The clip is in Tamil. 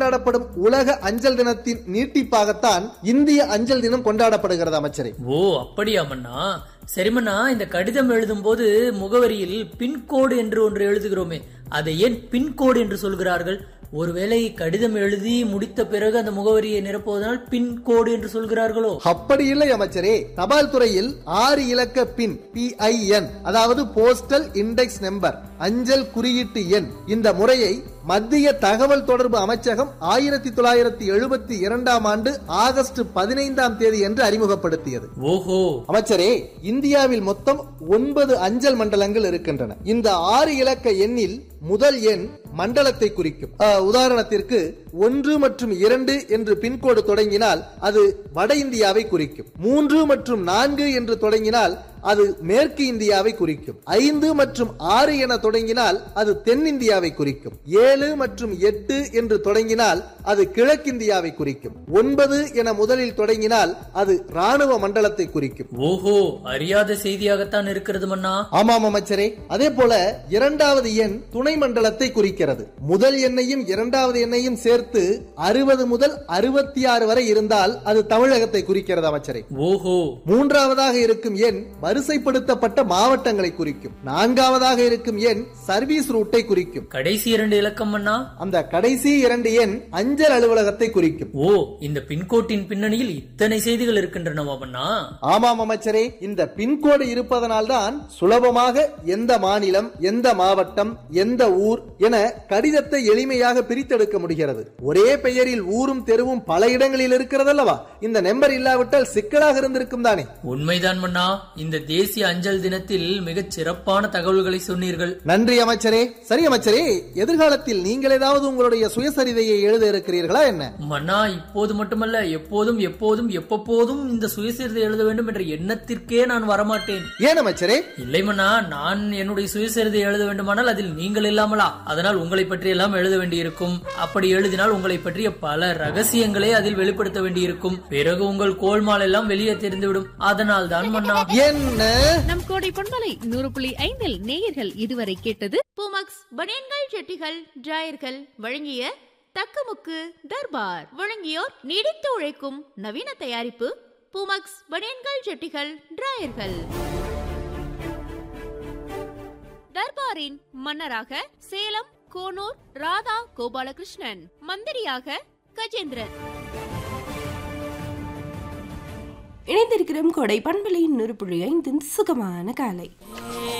கொண்டாடப்படும் உலக அஞ்சல் தினத்தின் நீட்டிப்பாகத்தான் இந்திய அஞ்சல் தினம் கொண்டாடப்படுகிறது அமைச்சரே ஓ அப்படியா மன்னா சரி மன்னா இந்த கடிதம் எழுதும் போது முகவரியில் பின்கோடு என்று ஒன்று எழுதுகிறோமே அதை ஏன் பின்கோடு என்று சொல்கிறார்கள் ஒருவேளை கடிதம் எழுதி முடித்த பிறகு அந்த முகவரியை நிரப்புவதனால் பின்கோடு என்று சொல்கிறார்களோ அப்படி இல்லை அமைச்சரே தபால் துறையில் ஆறு இலக்க பின் பிஐஎன் அதாவது போஸ்டல் இண்டெக்ஸ் நம்பர் அஞ்சல் குறியீட்டு எண் இந்த முறையை மத்திய தகவல் தொடர்பு அமைச்சகம் ஆயிரத்தி தொள்ளாயிரத்தி எழுபத்தி இரண்டாம் ஆண்டு ஆகஸ்ட் பதினைந்தாம் தேதி என்று அறிமுகப்படுத்தியது ஓஹோ அமைச்சரே இந்தியாவில் மொத்தம் ஒன்பது அஞ்சல் மண்டலங்கள் இருக்கின்றன இந்த ஆறு இலக்க எண்ணில் முதல் எண் மண்டலத்தை குறிக்கும் அஹ், உதாரணத்திற்கு ஒன்று மற்றும் இரண்டு என்று பின்கோடு தொடங்கினால் அது வட இந்தியாவை குறிக்கும் மூன்று மற்றும் நான்கு என்று தொடங்கினால் அது மேற்கு இந்தியாவை குறிக்கும் ஐந்து மற்றும் ஆறு என தொடங்கினால் அது தென்னிந்தியாவை குறிக்கும் ஏழு மற்றும் எட்டு என்று தொடங்கினால் அது கிழக்கிந்தியாவை குறிக்கும் ஒன்பது என முதலில் தொடங்கினால் அது ராணுவ மண்டலத்தை குறிக்கும் ஓஹோ அறியாத செய்தியாகத்தான் இருக்கிறது மன்னா ஆமாம் அமைச்சரே அதே போல இரண்டாவது எண் துணை மண்டலத்தை குறிக்கிறது முதல் எண்ணையும் இரண்டாவது எண்ணையும் சேர்த்து அறுபது முதல் அறுபத்தி ஆறு வரை இருந்தால் அது தமிழகத்தை குறிக்கிறது அமைச்சரே ஓஹோ மூன்றாவதாக இருக்கும் எண் வரிசைப்படுத்தப்பட்ட மாவட்டங்களை குறிக்கும் நான்காவதாக இருக்கும் எண் சர்வீஸ் ரூட்டை குறிக்கும் கடைசி இரண்டு இலக்கம் மன்னா அந்த கடைசி இரண்டு எண் அஞ்சல் அலுவலகத்தை குறிக்கும் ஓ இந்த பின்கோட்டின் பின்னணியில் இத்தனை செய்திகள் இருக்கின்றனவா மன்னா ஆமாம் அமைச்சரே இந்த பின்கோடு இருப்பதனால்தான் சுலபமாக எந்த மாநிலம் எந்த மாவட்டம் எந்த ஊர் என கடிதத்தை எளிமையாக பிரித்தெடுக்க முடிகிறது ஒரே பெயரில் ஊரும் தெருவும் பல இடங்களில் இருக்கிறதல்லவா இந்த நம்பர் இல்லாவிட்டால் சிக்கலாக இருந்திருக்கும் தானே உண்மைதான் மன்னா இந்த தேசிய அஞ்சல் தினத்தில் மிகச் சிறப்பான தகவல்களை சொன்னீர்கள் நன்றி அமைச்சரே சரி அமைச்சரே எதிர்காலத்தில் நீங்கள் ஏதாவது உங்களுடைய சுயசரிதையை எழுத இருக்கிறீர்களா என்ன மன்னா இப்போது மட்டுமல்ல எப்போதும் எப்போதும் எப்பப்போதும் இந்த சுயசரிதை எழுத வேண்டும் என்ற எண்ணத்திற்கே நான் வரமாட்டேன் ஏன் அமைச்சரே இல்லை மன்னா நான் என்னுடைய சுயசரிதை எழுத வேண்டுமானால் அதில் நீங்கள் இல்லாமலா அதனால் உங்களை பற்றி எல்லாம் எழுத வேண்டியிருக்கும் அப்படி எழுதினால் உங்களை பற்றிய பல ரகசியங்களை அதில் வெளிப்படுத்த வேண்டியிருக்கும் பிறகு உங்கள் கோல்மால் எல்லாம் வெளியே தெரிந்துவிடும் அதனால் தான் மன்னா என்ன நம் கோடை பொன்மலை நூறு புள்ளி ஐந்தில் நேயர்கள் இதுவரை கேட்டது பூமக்ஸ் பனியன்கள் ஜெட்டிகள் டிராயர்கள் வழங்கிய தக்கமுக்கு தர்பார் வழங்கியோர் நீடித்து உழைக்கும் நவீன தயாரிப்பு பூமக்ஸ் பனியன்கள் ஜெட்டிகள் டிராயர்கள் தர்பாரின் மன்னராக சேலம் கோனூர் ராதா கோபாலகிருஷ்ணன் மந்திரியாக கஜேந்திரன் இணைந்திருக்கிறோம் கொடை பண்பலையின் நூறு புள்ளி ஐந்தின் சுகமான காலை